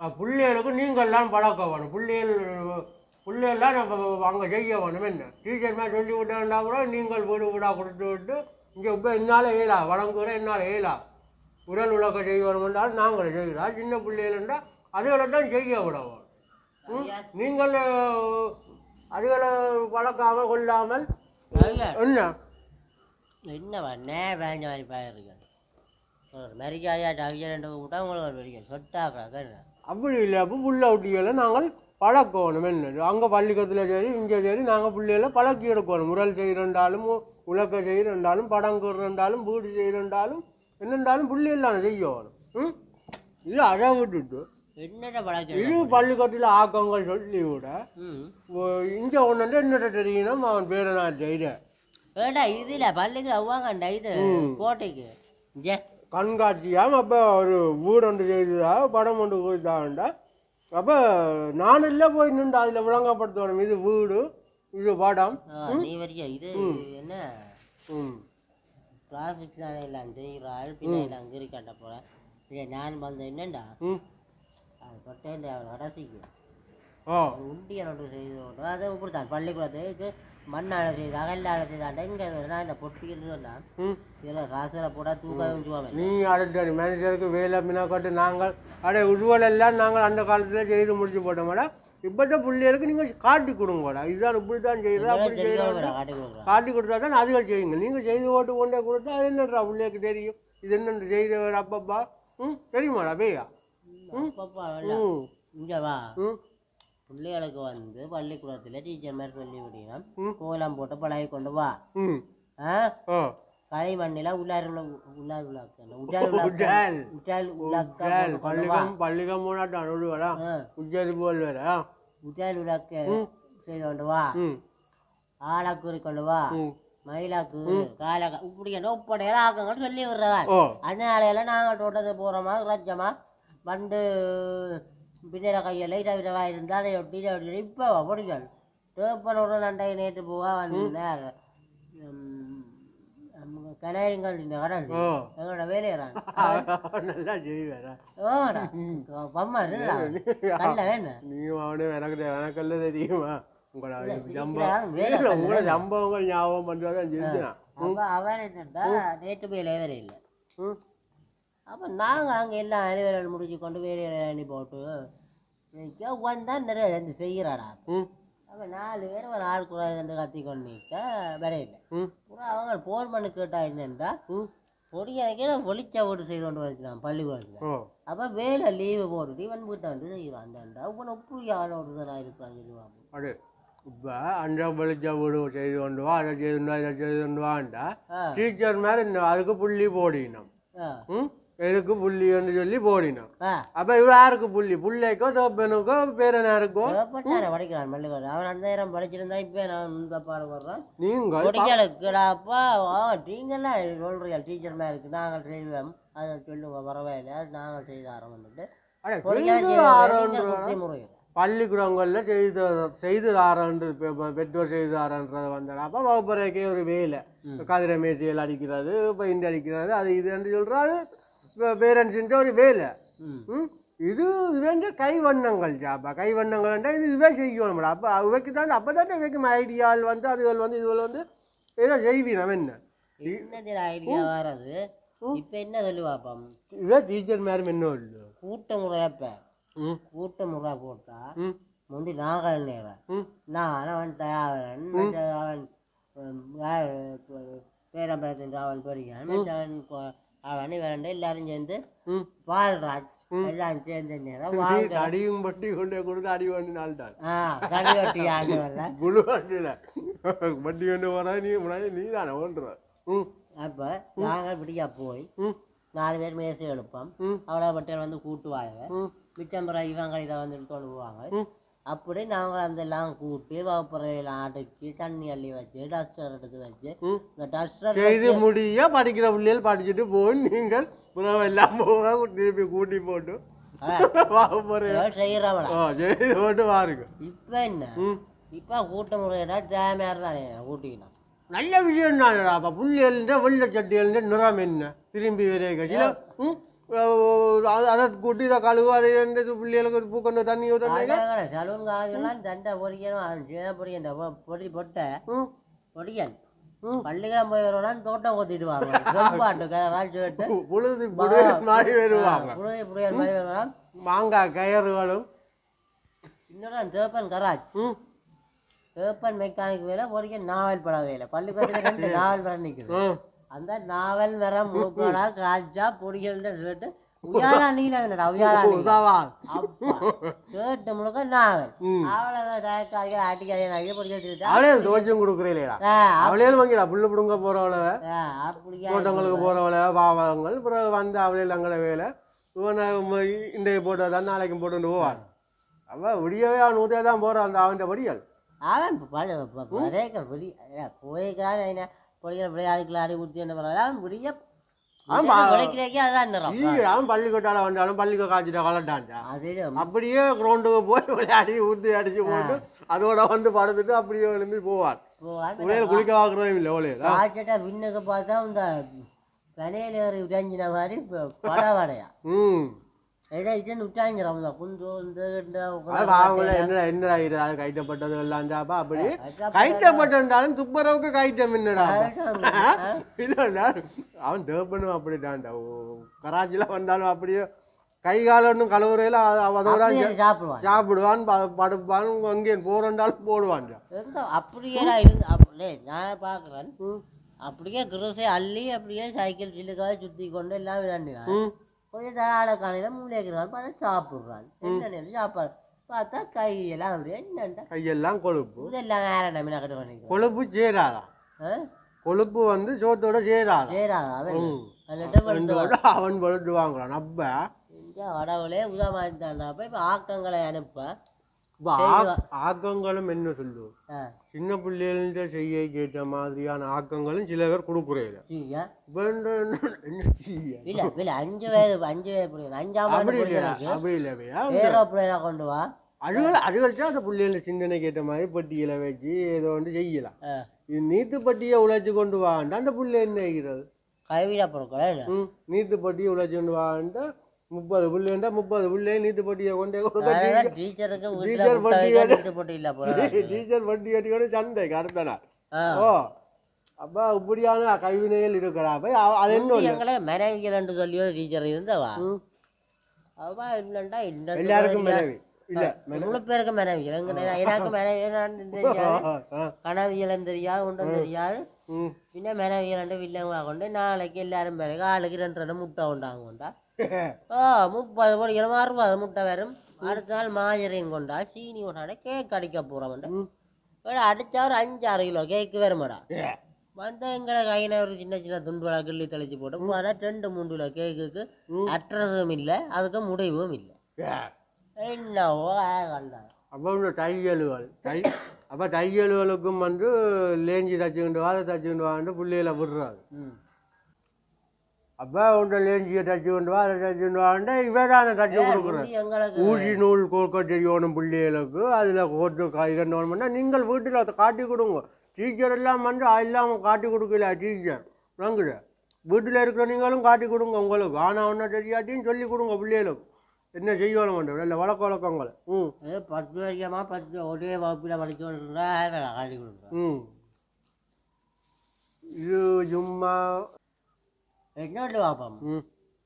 அஹ் பிள்ளைகளுக்கு நீங்கள்லாம் பழக்க வேணும் பிள்ளைகள் பிள்ளைகள்லாம் நம்ம அங்கே செய்ய வேணும் என்ன டீச்சர் மாதிரி சொல்லி விட்டா கூட நீங்கள் வீடு வீடாக கொடுத்து விட்டு இங்கே இப்போ என்னால் ஏலா வழங்குகிற என்னால் ஏலா உடல் உலக செய்ய வேணுமென்றால் நாங்கள் செய்கிறோம் சின்ன பிள்ளைகள்ன்றா அதுகளை தான் செய்ய விட வேணும் ம்? நீங்கள் அதுகளை வளர்க்காமல் கொள்ளாமல் என்ன என்னவா நே வேஞ்ச மாதிரி பாயிருக்க ஒரு மரிக்காதையாட்டு அவிய ரெண்டு விட்டா உங்களுக்கு ஒரு பெரிய சொட்டாக்குறாங்க அப்படி இல்லை அப்போ புள்ள குட்டிகளை நாங்கள் பழக்கணும் என்ன அங்கே பள்ளிக்கூடத்தில் சரி இங்கே சரி நாங்கள் பிள்ளைகளை பழக்கி எடுக்கணும் முரல் செய்கிறண்டாலும் உலக்க செய்கிறண்டாலும் படங்குறண்டாலும் வீடு செய்கிறண்டாலும் என்னண்டாலும் பிள்ளைகளான செய்யணும் ம் இது அதை விட்டுட்டு என்னட்ட பழக்கம் இது பள்ளிக்கூடத்தில் ஆக்கங்கள் சொல்லி விட ம் இங்கே ஒன்று என்னட்ட தெரியணும் அவன் பேரை நான் செய்கிறேன் ஏடா இதுல பள்ளிக்கு அவ்வாங்கண்டா இது போட்டிக்கு ஜே கண்காட்சியாம் அப்போ ஒரு வீடு ஒன்று செய்ததா படம் ஒன்று கொடுத்தாண்டா அப்போ நான் இல்லை போய் நின்று அதில் விளங்கப்படுத்தணும் இது வீடு இது படம் ஆ, நீ வரையா இது என்ன ம் டிராஃபிக் எல்லாம் செய்கிறாள் பின்ன எல்லாம் அங்கே இருக்காண்ட போல இல்லை நான் வந்து என்னண்டா ம் அது பட்டேன் அவன் கடைசிக்கு ஓ உண்டியல் ஒன்று செய்து கொண்டு அது இப்படித்தான் பள்ளிக்கூடத்துக்கு மண்ணால செய்து அகல்லால செய்தாண்ட இங்கே நான் இந்த பொட்டியில் சொன்னான் ம் இதில் காசுல போட்டால் தூக்க வச்சுவாங்க நீ அடுத்த மேனேஜருக்கு வேலை மினாக்கட்டு நாங்கள் அடே உருவல் எல்லாம் நாங்கள் அந்த காலத்தில் செய்து முடிச்சு போட்டோம்டா இப்போத்த பிள்ளைகளுக்கு நீங்கள் காட்டி கொடுங்கடா இதுதான் இப்படி தான் செய்கிறா அப்படி செய்கிறோம் காட்டி கொடுக்குறான் காட்டி கொடுத்தா தான் அதுகள் செய்யுங்க நீங்கள் செய்து போட்டு கொண்டே கொடுத்தா அது என்னன்றா பிள்ளைக்கு தெரியும் இது என்னென்று செய்த அப்பப்பா ம் தெரியுமாடா பேயா அப்பப்பா ம் இங்கே வா ம் பிள்ளைகளுக்கு வந்து பள்ளிக்கூடத்தில் டீச்சர் மாதிரி சொல்லி விட்டீங்கன்னா கோலம் போட்டு பழகி கொண்டு வா ம் ஆ ஓ களை மண்ணில உள்ளார் உள்ள உள்ளார் உலாக்க உஜால் உலாக்க உஜால். உஜால் உலாக்க சரி, போட்டு கொண்டு வா பள்ளிகம் பள்ளிகம் போனாட்டான் ஒரு வரா ஆ, உச்சரி போல் வரா உஜால் உலாக்க செய்து கொண்டு வா ம் ஆளாக்கூறி கொண்டு வா ம் மயிலாக்கு கால இப்படி என்ன ஒப்படையெல்லாம் ஆக்கங்கன்னு சொல்லி விடுறதா ஓ அதனால எல்லாம் நாங்கள் தோட்டத்தை போகிறோமா ரஜமா பண்டு பின்னர கையில் லைட்டாக விடவா இருந்தால் அதை ஒட்டி இதை ஒட்டி இப்போ பிடிக்கல் டேப்பனோட நண்டை நேற்று போவா வந்து கனாயிருங்கள் இந்த கடன் ஓ எங்களோட வேலையிறாங்க நல்லா செய்வேரா ஓடா பம்மா இருடா கல்ல என்ன நீ அவனே எனக்கு தெ- எனக்கெல்லாம் தெரியுமா உங்களோட ஜம்பம் சீக்கிரம் வேலை இல்ல, உங்களோட ஜம்பவங்கள் ஞாபகம் பண்ணுறதான் செஞ்சுனான் அப்போ அவன் என்னண்டா நேற்று போய் வேலை இல்லை ம் அப்போ நாங்கள் அங்கே எல்லாம் அலுவலர்கள் முடிச்சு கொண்டு வேலையை அனுப்பி போட்டு இன்னைக்கு வந்தால் நிறைய வந்து செய்கிறாடா ம் அப்போ நாலு பேர் ஒரு ஆள் கூட ரெண்டு கத்தி கொண்டுட்டா விளையில ம் அப்புறம் அவங்க ஃபோன் பண்ணி கேட்டா என்னண்டா ம் பொடியாக்கே வெளிச்ச ஓட்டு செய்து கொண்டு வச்சுக்கலாம் பள்ளிக்கூடத்தில் ஓ அப்போ வேலை லீவு போட்டுட்டு இவன் வீட்டை வந்து செய்வான் அந்தாண்டா இவன் எப்படி ஆள் ஓட்டுதான் இருப்பான் சொல்லுவாங்க அடு இப்போ அஞ்சா வெளிச்ச வீடு செய்து கொண்டு வா அதை செய்து கொண்டு வா, இதை செய்து கொண்டு வான்டா ஆ டீச்சர் மாதிரி இன்னும் அதுக்கு புள்ளி போடினோம் ஆ ம் எதுக்கு புள்ளின்னு சொல்லி போடினோம் ஆ அப்போ இவ யாருக்கு புள்ளி புள்ளைக்கோ தோப்பனுக்கோ பேரனாருக்கோ எப்பட்டான படிக்கிறான் பள்ளிக்கூடம் அவன் அந்த நேரம் படிச்சிருந்தா இப்போ நான் இந்த பாடம் வர்றான் நீங்கள் பொடிகளுக்குடாப்பா நீங்கள்லாம் சொல்றீங்க டீச்சர் மாதிரி இருக்கு நாங்கள் செய்வோம் அதை சொல்லுங்க பரவாயில்ல அது நாங்கள் செய்து ஆரம்பிட்டு அட, பொடிகள் செய்து செய்வது ஆரம்பிச்சு நீங்க குத்தி முறையும் பள்ளிக்கூடங்களில் செய்து செய்து தாரன்று பெற்றோர் செய்து தாரன்றது வந்தாடா அப்போ வகுப்பறைக்கே ஒரு வேலை கதிரை மேய்ச்சியல் அடிக்கிறது பெயிண்ட் அடிக்கிறது அது இதுன்னு சொல்கிறாரு பேரண்ட்ஸுன்ற ஒரு வேலை ம் ம் இது இவங்க கைவண்ணங்கள் ஜாப்பா கைவண்ணங்கள்ன்றா இது இவே செய்யணும்டா அப்போ இவைக்கு தான் அப்போ தான் இவைக்கும் ஐடியால் வந்து அதுகள் வந்து இதுகள் வந்து ஏதோ செய்வீனம் என்ன என்னதில் ஐடியா வர்றது இப்போ என்ன சொல்லுவாப்பம் இவே டீச்சர் மாதிரி என்ன இல்லை கூட்ட முறையப்ப ம் கூட்ட முறை போட்டா ம் முந்தி நாங்கள் நேரம் ம் நான் அவன் தயாரன் மற்ற அவன் பேரம்பரத்தின் அவன் பெரியான் மற்றவன் கொ- அவன் இவன் எல்லாரும் சேர்ந்து ம் வாழ்றான் எல்லாம் சேர்ந்த நேரம் வாழ்க்கை அடியும் பட்டி கொண்டே கொடுத்து அடி பண்ணி நாள்தான் ஆ கடி வெட்டி ஆண்டுவல்ல குழு வண்டியில் வண்டி கொண்டு வர நீ முன்னாடி நீ தானே ஓட்டுற ம் அப்போ நாங்கள் விடியா போய் ம் நாலு பேர் மேசை எழுப்போம் ம். அவ்வளோ பட்டர் வந்து கூட்டுவாங்க ம் மிச்சம்பரம் இவங்க இதை வந்து கொண்டு போவாங்க ம். அப்படி நாங்கள் அதெல்லாம் கூட்டி வகுப்பறையெல்லாம் அடுக்கி தண்ணி அள்ளி வச்சு டஸ்டர் எடுத்து வச்சு ம். இந்த டஸ்டர் செய்து முடிய படிக்கிற பிள்ளைகள் படிச்சுட்டு போய் நீங்கள் புறவை எல்லாம் போக திருப்பி கூட்டி போட்டு வாங்க போகிறேன் செய்கிறவளா ஆ செய்து போட்டு வாருங்க இப்போ என்ன ம் இப்போ கூட்ட முறையிடா ஜாமியார் தானே கூட்டிக்கணும் நல்ல விஷயம் தானடா அப்போ புள்ளியல்ன்ற வெள்ளை சட்டியல்ன்ற நிறம் என்ன திரும்பி வரைய சில ம் அஹ் அத- அதை கூட்டி இதை கழுவு அதை இந்த பிள்ளைகளுக்கு ஒரு பூக்கொண்டு தண்ணி ஊற்றுறீங்க சலூன் காலங்கள்லாம் தண்டை பொறிக்கணும் அவன் சின்ன பொறிக்கன் பொடி பொட்டை ம் பொடியன் ம். பள்ளிக்கிழமை போய் வருவான் தோட்டம் கொத்திட்டு வாங்க செம்பாட்டு கலரால் சொல்லிட்டு புழுது புழுது மாதிரி வருவாங்க புழுதி புளியல் மாதிரி வருவான் மாங்காய் கயறுகளும் இன்னொரு தேப்பன் கராஜ் ம் தேப்பன் மெக்கானிக் வேலை பொறிக்க நாவல் பட வேலை பள்ளிக்கூடத்துக்கு ரெண்டு நாவல் வர நிற்குது ம் அந்த நாவல் வர முழுக்கடா காய்ச்சா பொடிகள் சொல்லிட்டு உயாரா நீல வேணடா உயாரா நீல உதவா அப்பா கேட்டு முழுக்க நாவல் அவளை காய்க்க ஆட்டிக்காதே நிறைய பொடிக்க வச்சுக்கிட்டா அவளே தோச்சம் கொடுக்குறீங்களா ஆ, அவளே வாங்கிடா புல்லு பிடுங்க போறவள ஆ, அப்படியா தோட்டங்களுக்கு போறவள பாவங்கள் அப்புறம் வந்து அவளே அங்கே வேலை இவனை ம- இன்றைக்கு போட்டு நாளைக்கு போட்டு போவான் அவ விடியவே அவன் ஊதே தான் போறான் அந்த அவன் படியல் அவன் பல பரேக்கர் பொடி போய்க்கான என்ன பொடிக்கிற விளையாடிக்கலாம் ஆடி ஊற்றி என்ன பண்ணலாம் அவன் விடிய ஆமா. விளைக்கிறக்கே அதான் நிறம் ஈ அவன் பள்ளிக்கொட்டால வந்தாலும் பள்ளிக்கு காய்ச்சிட்ட கலட்டான்டா அது அப்படியே கிரவுண்டுக்கு போய் விளையாடி ஊற்றி அடிச்சு போட்டு அதோட வந்து படுத்துட்டு அப்படியே எழும்பி போவான் உலையில குளிக்க வாக்குறதும் இல்லை உலையில காய்ச்சட்டா விண்ணுக்கு பார்த்தா இந்த கனையில ஒரு உடைஞ்சின மாதிரி படம் வடையா ம் ஏதோ இட்டு உட்டாஞ்சிரம் குந்து இந்த இந்த அது அவங்கள என்னடா என்னடா இது அது கைட்டப்பட்டது எல்லாம்டாப்பா அப்படி கைட்டப்பட்டாலும் துப்புரவுக்கு கைட்டம் என்னடா இல்லைடா அவன் தேப்பனும் அப்படிட்டான்டா ஓ, கராச்சில வந்தாலும் அப்படியே கை கால ஒன்றும் கழுவுறையில அதோட அப்படியே சாப்பிடுவான் சாப்பிடுவான் ப- படுப்பான் அங்கே போறண்டாலும் போடுவான்டா எங்க அப்படியேடா இருந்து அப்படியே நான் பார்க்குறேன் அப்படியே குருசை அள்ளி அப்படியே சைக்கிள் சில்லுக்காக சுற்றி கொண்டு எல்லாம் விளையாண்டுறான் ம் கொஞ்சம் தராள காலையில் மூளைக்கிறான் பார்த்தா சாப்பிட்றான் என்ன நேரம் சாப்பாடு பார்த்தா கையெல்லாம் அப்படியே என்னண்டா கையெல்லாம் கொழுப்பு இதெல்லாம் வேற நம்ம கட்டு பண்ணிக்கிறோம் கொழுப்பு சேராதான் கொழுப்பு வந்து சோத்தோட சேராதான் சரிடா அவன் ம். வந்துட்டு வந்து ரெண்டோட அவன் பழுட்டு வாங்குறான் அப்ப இந்த வடவுளே உதவாண்டாண்டா போய் இப்போ ஆக்கங்களை அனுப்ப இப்ப ஆக்- ஆக்கங்களும் என்ன சொல்லுவோம் ஆ சின்ன பிள்ளைகள்கிட்ட செய்ய கேட்ட மாதிரியான ஆக்கங்களும் சில பேர் கொடுக்குறேன் சரியா இப்ப என்ன என்ன செய்ய? இல்ல இல்ல அஞ்சு வயது அஞ்சு வயது பிடிக்கணும் அஞ்சாம் அப்படி வயது இல்லையா பிடிக்கணும் அப்படி இல்லையா ஏரோ பிள்ளைனா கொண்டு வா அதுகள் அதுகள்ட்ட அந்த பிள்ளைகள சிந்தனை கேட்ட மாதிரி பட்டியலை வச்சு ஏதோ ஒன்று செய்யலாம் ஆ. இது நீத்து பட்டியை உழைச்சி கொண்டு வாண்டா அந்த புள்ளை என்ன ஆகிறது கைவிட பொருட்கள் என்ன ம் நீத்து பட்டியை உழைச்சி கொண்டு வாண்டா முப்பது புள்ளைண்டா முப்பது புள்ளை நீத்து பட்டியை கொண்டே கொடுக்க அதனால டீச்சருக்கு வீட்டுல டீச்சர் முட்டை வட்டி வைக்க நிறுத்து போட்டு இல்ல போல டீச்சர் வட்டி கட்டிக்கொண்டு சண்டைக்கு அடுத்த நாள் ஆ. ஓ அப்ப இப்படியான கைவினைகள் இருக்கிறா போய் அவ- அது என்ன இல்லை எங்களை மனைவிகள் என்று சொல்லி ஒரு டீச்சர் இருந்தவா ம். அவ இல்லண்டா இந்த எல்லாருக்கும் மனைவி இல்ல முழு பேருக்கு மனைவிகள் எங்க நே- எனக்கு மனைவி என்னன்னு தெரியாது ஆ, ஆ. கனவியலும் தெரியாது ஒன்றும் தெரியாது ம் பின்ன மனைவிகள் ரெண்டு வில்லங்க கொண்டு நாளைக்கு எல்லாரும் பிறகு ஆளுக்கு ரெண்டு ரெண்டு முட்டை உண்டாங்க கொண்டா ஓ முப்பது பொடிகளும் அறுபது முட்டை வரும் அடுத்த நாள் மாஜரின் கொண்டா சீனி கொண்டாட கேக் அடிக்க போகிறோம்டா ம். அடிச்சா ஒரு அஞ்சு ஆறு கிலோ கேக்கு வருமாடா ஏ. வந்து எங்களை கையில ஒரு சின்ன சின்ன துண்டுவலா கிள்ளி தெளிச்சு போட்டு போனா ரெண்டு மூணு கிலோ கேக்குக்கு அற்றதும் இல்லை அதுக்கு முடிவும் இல்லை ஏ. என்னவோ கண்டா அப்போ இந்த தையலுகள் தை அப்போ தையலுகளுக்கும் வந்து லேஞ்சி தச்சுக்கிண்டு வா அதை தச்சுக்கிண்டு வான்னு பிள்ளைகளை விடுறாரு ம் அப்போ உண்ட லேஞ்சியை தச்சுக்கிண்டு வா அதை தச்சுக்கிண்டு வான்ட்டு இவன் தானே தச்சு கொடுக்குறேன் முந்தி எங்களுக்கு ஊசி நூல் கோர்க்க செய்யணும் பிள்ளைகளுக்கு அதில் கோர்த்து இதெல்லாம் பண்ணால் நீங்கள் வீட்டில் அதை காட்டி கொடுங்க டீச்சர் எல்லாம் வந்து எல்லாம் காட்டி கொடுக்கல டீச்சர் வாங்குற வீட்டில் இருக்கிற நீங்களும் காட்டி கொடுங்க உங்களுக்கு ஆனால் ஒன்றும் தெரியாட்டியும் சொல்லி கொடுங்க பிள்ளைகளுக்கு என்ன செய்யணும் இல்லை வழக்க வழக்கங்களை ம் அது பத்து வருஷமா பத்து ஒரே வகுப்பில் படிச்சு இருந்தா காட்டி கொடுக்குறேன் ம் இது சும்மா என்னோட பாப்போம் ம்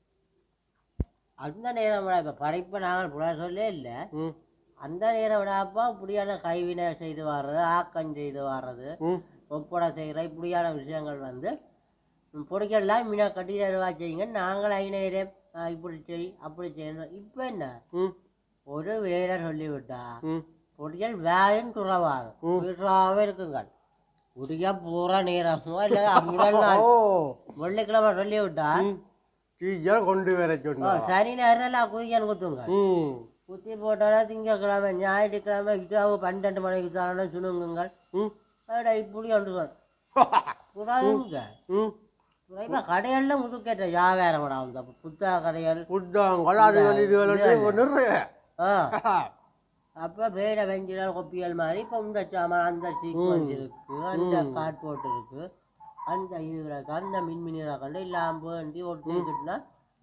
அந்த நேரம் விட இப்போ படிப்பை நாங்கள் புட சொல்லே இல்லை ம் அந்த நேரம் விடாப்பா இப்படியான கைவினை செய்து வர்றது ஆக்கம் செய்து வர்றது ம் ஒப்படை செய்கிற இப்படியான விஷயங்கள் வந்து பொடிக்கெல்லாம் மீனா கட்டி தருவா செய்யுங்க நாங்கள் ஐநேரே இப்படி செய் அப்படி செய்யணும் இப்போ என்ன ம் ஒரு வேலை சொல்லிவிட்டா ம் பொடிகள் வேலைன்னு துறவாது வீட்டாவே இருக்குங்க உடைய பூரா நேரமோ இல்லை முதல் நாள் ஓ வெள்ளிக்கிழமை சொல்லி விட்டா ம் டீச்சர் கொண்டு வர ஓ, சொன்னா சனி நேரம் குதிக்கான்னு குத்துங்க ம் குத்தி போட்டாலும் திங்கக்கிழமை ஞாயிற்றுக்கிழமை இட்டாவு பன்னெண்டு மணிக்கு தானே சுணுங்குங்கள் ம் அடா இப்படி ஒன்று சொல் கூடாதுங்க ம் இப்போ கடைகளில் முதுக்கேற்ற வியாபாரம் கூட அந்த புத்தக கடைகள் புத்தகங்கள் அதுகள் இதுகள் வந்து நிறைய ஆ அப்போ வேற வெஞ்சிகள் கொப்பிகள் மாதிரி இப்போ இந்த சாமான் அந்த சீக்வன்ஸ் இருக்கு அந்த கார்ட்போர்ட் இருக்கு அந்த இது கிடக்கு அந்த மின்மினி கண்டு இல்லாமல் வேண்டி ஒட்டி கிட்டுனா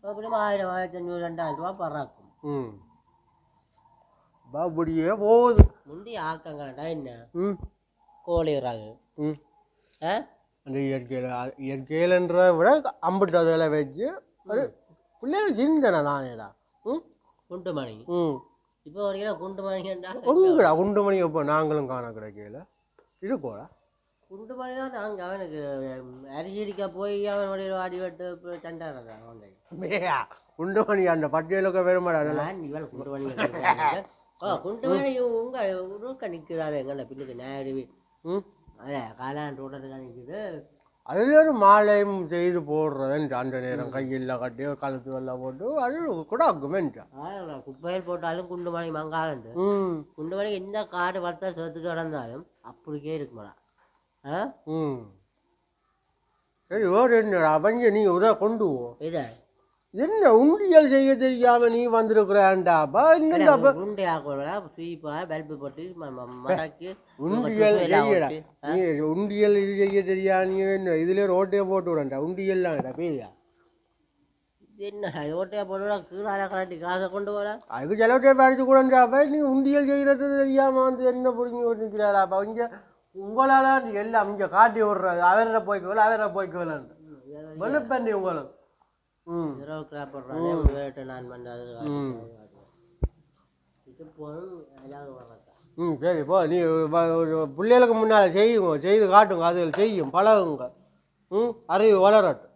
எப்படியும் ஆயிரம் ஆயிரத்தி அஞ்சூறு ரெண்டாயிரம் ரூபா பறக்கும் ம் அப்படியே போகுது முந்தி ஆக்கங்கள்டா என்ன ம் கோழி ராகு ம் ஆ அந்த இயற்கையில் இயற்கையிலன்ற விட அம்பிட்டு அதில் வச்சு அது பிள்ளைகள் சிந்தனை தானேடா ம் குண்டு மணி ம் இப்போ வரைக்கும் குண்டு மணிக்கண்டா உங்கடா குண்டு மணி எப்போ நாங்களும் காண கிடைக்கல இது கூட குண்டு மணி தான் நாங்கள் அவனுக்கு உம், அரிசி அடிக்க போய் அவன் வழியில் வாடி வெட்டு இப்போ சண்டானதா அவன் குண்டு மணி அந்த பட்டியலுக்கு வருமாடா நான் இவள் குண்டு மணி எடுத்துருக்காங்க. ஓ குண்டு மணி உங்க உருக்க நிற்கிறாரு எங்கள்ல பின்னுக்கு நேரடி ம் அதான் காலாண்டு ரோட்டில் நிற்குது அதில் ஒரு மாலையும் செய்து போடுறது அந்த நேரம் கையில் கட்டி கழுத்து வெள்ளம் போட்டு அது கூட ஆகுமென்ட்டா அதான் குப்பையில் போட்டாலும் குண்டு மணி மங்காலண்டு ம் குண்டு மணி எந்த காடு வளர்த்தா சேர்த்துக்கு கிடந்தாலும் அப்படிக்கே இருக்குமாடா ஆ ம் சரி வேறு என்னடா பஞ்ச நீ உதவ கொண்டு போ இதை என்ன உண்டியல் செய்ய தெரியாம நீ வந்திருக்கிறான்டாப்பா என்னடாப்பா உருண்டை ஆக்கணும்னா சீப்பா பல்பு போட்டு ம- ம- மடக்கி உண்டியல் எல்லாம் செய்யடா ஒட்டி, நீ உண்டியல் இது செய்ய தெரியா நீ என்ன இதுல ரோட்டே போட்டு விடண்டா உண்டியல்லாம்டா பேயா இது என்ன ஓட்டையா போடுறா கீழால கலாட்டி காசை கொண்டு வர அதுக்கு செலவு டேப் அடிச்சு கூடண்டாப்பா நீ உண்டியல் செய்யறது தெரியாம வந்து என்ன புரிஞ்சு வந்துக்கிறாடாப்பா இங்க உங்களால எல்லாம் இங்க காட்டி விடுறது அவரை போய்க்கல அவரை போய்க்கலான்னு வெளுப்பண்டி உங்களுக்கு ம் இரவு கிராப் போடுறாங்க வேட்டு நான் பண்ணது ம் இது போதும் ஏதாவது வர்றதா ம் சரி போ நீ வ- ஒரு பிள்ளைகளுக்கு முன்னால் செய்யுங்க செய்து காட்டுங்க அது செய்யும் பழகுங்க ம் அறிவு வளரட்டும்